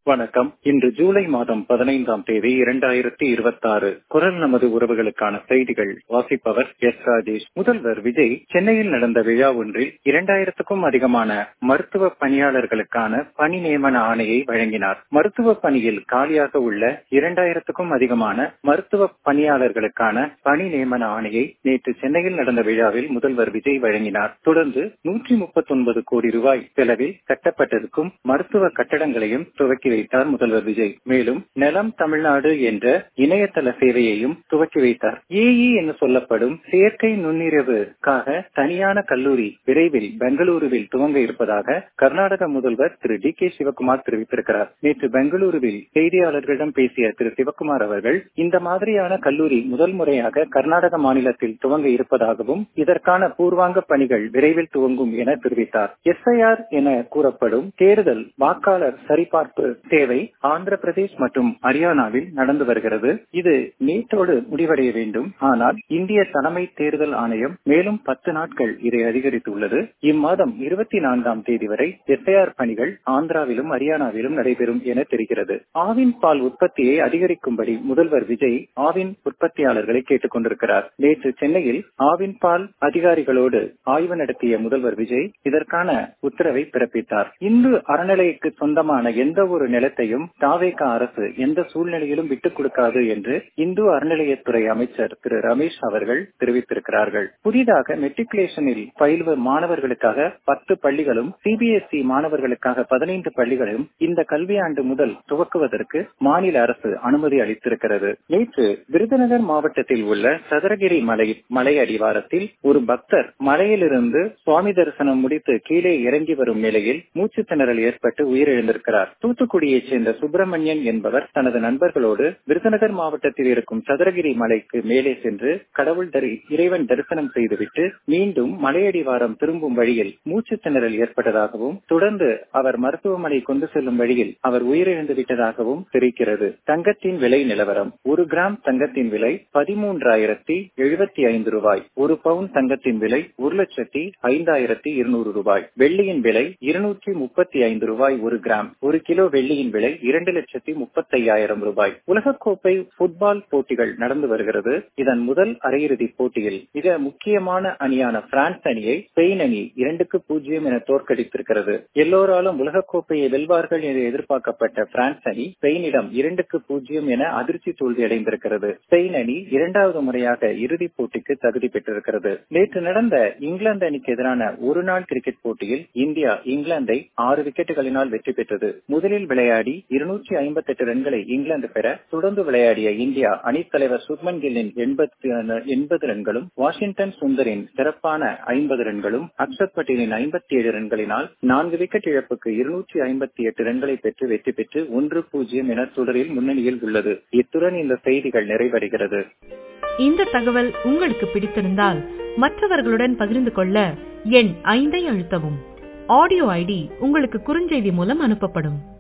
வணக்கம் இன்று ஜூலை மாதம் பதினைந்தாம் தேதி இரண்டாயிரத்தி இருபத்தி ஆறு குரல் நமது உறவுகளுக்கான செய்திகள் வாசிப்பவர் எஸ் ராஜேஷ் முதல்வர் விஜய் சென்னையில் நடந்த விழா ஒன்றில் இரண்டாயிரத்துக்கும் அதிகமான மருத்துவ பணியாளர்களுக்கான பணி நியமன ஆணையை வழங்கினார் மருத்துவ பணியில் காலியாக உள்ள இரண்டாயிரத்துக்கும் அதிகமான மருத்துவ பணியாளர்களுக்கான பணி நியமன ஆணையை நேற்று சென்னையில் நடந்த விழாவில் முதல்வர் விஜய் வழங்கினார் தொடர்ந்து நூற்றி முப்பத்தி ஒன்பது கோடி ரூபாய் செலவில் கட்டப்பட்டிருக்கும் மருத்துவ கட்டடங்களையும் துவக்கி வைத்தார் முதல்வர் விஜய் மேலும் நலம் தமிழ்நாடு என்ற இணையதள சேவையையும் துவக்கி வைத்தார் ஏஇ என்று சொல்லப்படும் செயற்கை நுண்ணிரவுக்காக தனியான கல்லூரி விரைவில் பெங்களூருவில் துவங்க இருப்பதாக கர்நாடக முதல்வர் திரு டி கே சிவகுமார் தெரிவித்திருக்கிறார் நேற்று பெங்களூருவில் செய்தியாளர்களிடம் பேசிய திரு சிவகுமார் அவர்கள் இந்த மாதிரியான கல்லூரி முதல் முறையாக கர்நாடக மாநிலத்தில் துவங்க இருப்பதாகவும் இதற்கான பூர்வாங்க பணிகள் விரைவில் துவங்கும் என தெரிவித்தார் எஸ்ஐஆர் என கூறப்படும் தேர்தல் வாக்காளர் சரிபார்ப்பு தேவை ஆந்திர பிரதேஷ் மற்றும் ஹரியானாவில் நடந்து வருகிறது இது நேற்றோடு முடிவடைய வேண்டும் ஆனால் இந்திய தலைமை தேர்தல் ஆணையம் மேலும் பத்து நாட்கள் இதை அதிகரித்துள்ளது இம்மாதம் இருபத்தி நான்காம் தேதி வரை எஸ்ஐஆர் பணிகள் ஆந்திராவிலும் ஹரியானாவிலும் நடைபெறும் என தெரிகிறது ஆவின் பால் உற்பத்தியை அதிகரிக்கும்படி முதல்வர் விஜய் ஆவின் உற்பத்தியாளர்களை கேட்டுக் கொண்டிருக்கிறார் நேற்று சென்னையில் ஆவின் பால் அதிகாரிகளோடு ஆய்வு நடத்திய முதல்வர் விஜய் இதற்கான உத்தரவை பிறப்பித்தார் இந்து அறநிலைக்கு சொந்தமான எந்த ஒரு நிலத்தையும் தாவேகா அரசு எந்த சூழ்நிலையிலும் விட்டுக் கொடுக்காது என்று இந்து அறநிலையத்துறை அமைச்சர் திரு ரமேஷ் அவர்கள் தெரிவித்திருக்கிறார்கள் புதிதாக மெட்ரிகுலேஷனில் பயில்வ மாணவர்களுக்காக பத்து பள்ளிகளும் சிபிஎஸ்இ மாணவர்களுக்காக பதினைந்து பள்ளிகளும் இந்த கல்வியாண்டு முதல் துவக்குவதற்கு மாநில அரசு அனுமதி அளித்திருக்கிறது நேற்று விருதுநகர் மாவட்டத்தில் உள்ள சதுரகிரி மலை மலை அடிவாரத்தில் ஒரு பக்தர் மலையிலிருந்து சுவாமி தரிசனம் முடித்து கீழே இறங்கி வரும் நிலையில் மூச்சு திணறல் ஏற்பட்டு உயிரிழந்திருக்கிறார் தூத்துக்குடியைச் சேர்ந்த சுப்பிரமணியன் என்பவர் தனது நண்பர்களோடு விருதுநகர் மாவட்டத்தில் இருக்கும் சதுரகிரி மலைக்கு மேலே சென்று கடவுள் தரி இறைவன் தரிசனம் செய்துவிட்டு மீண்டும் மலையடிவாரம் திரும்பும் வழியில் மூச்சு திணறல் ஏற்பட்டதாகவும் தொடர்ந்து அவர் மருத்துவமனை கொண்டு செல்லும் வழியில் அவர் உயிரிழந்து விட்டதாகவும் தெரிவிக்கிறது தங்கத்தின் விலை நிலவரம் ஒரு கிராம் தங்கத்தின் விலை பதிமூன்றாயிரத்தி எழுபத்தி ஐந்து ரூபாய் ஒரு பவுன் தங்கத்தின் விலை ஒரு லட்சத்தி ஐந்தாயிரத்தி இருநூறு ரூபாய் வெள்ளியின் விலை இருநூற்றி முப்பத்தி ஐந்து ரூபாய் ஒரு கிராம் ஒரு கிலோ வெள்ளியின் விலை இரண்டு லட்சத்தி முப்பத்தையாயிரம் ரூபாய் உலகக்கோப்பை புட்பால் போட்டிகள் நடந்து வருகிறது இதன் முதல் அரையிறுதி போட்டியில் மிக முக்கியமான அணியான பிரான்ஸ் அணியை ஸ்பெயின் அணி இரண்டுக்கு பூஜ்ஜியம் என தோற்கடித்திருக்கிறது எல்லோராலும் உலகக்கோப்பையை வெல்வார்கள் என எதிர்பார்க்கப்பட்ட பிரான்ஸ் அணி ஸ்பெயினிடம் இரண்டுக்கு பூஜ்ஜியம் என அதிர்ச்சி தோல்வி அடைந்திருக்கிறது ஸ்பெயின் அணி இரண்டாவது முறையாக இறுதிப் போட்டிக்கு தகுதி பெற்றிருக்கிறது நேற்று நடந்த இங்கிலாந்து அணிக்கு எதிரான ஒரு நாள் கிரிக்கெட் போட்டியில் இந்தியா இங்கிலாந்தை ஆறு விக்கெட்டுகளினால் வெற்றி பெற்றது முதலில் விளையாடி இருநூற்றி ஐம்பத்தி எட்டு ரன்களை இங்கிலாந்து பெற தொடர்ந்து விளையாடிய இந்தியா அணித்தலைவர் சுப்மன் கில்லின் எண்பத்தி எண்பது ரன்களும் வாஷிங்டன் சுந்தரின் சிறப்பான ஐம்பது ரன்களும் அக்ஷத் பட்டேலின் ஐம்பத்தி ஏழு ரன்களினால் நான்கு விக்கெட் இழப்புக்கு இருநூற்றி ஐம்பத்தி எட்டு ரன்களை பெற்று வெற்றி பெற்று ஒன்று பூஜ்ஜியம் என தொடரில் முன்னணியில் உள்ளது இத்துடன் இந்த செய்திகள் நிறைவடைகிறது இந்த தகவல் உங்களுக்கு பிடித்திருந்தால் மற்றவர்களுடன் பகிர்ந்து கொள்ள எண் ஐந்தை அழுத்தவும் ஆடியோ ஐடி உங்களுக்கு குறுஞ்செய்தி மூலம் அனுப்பப்படும்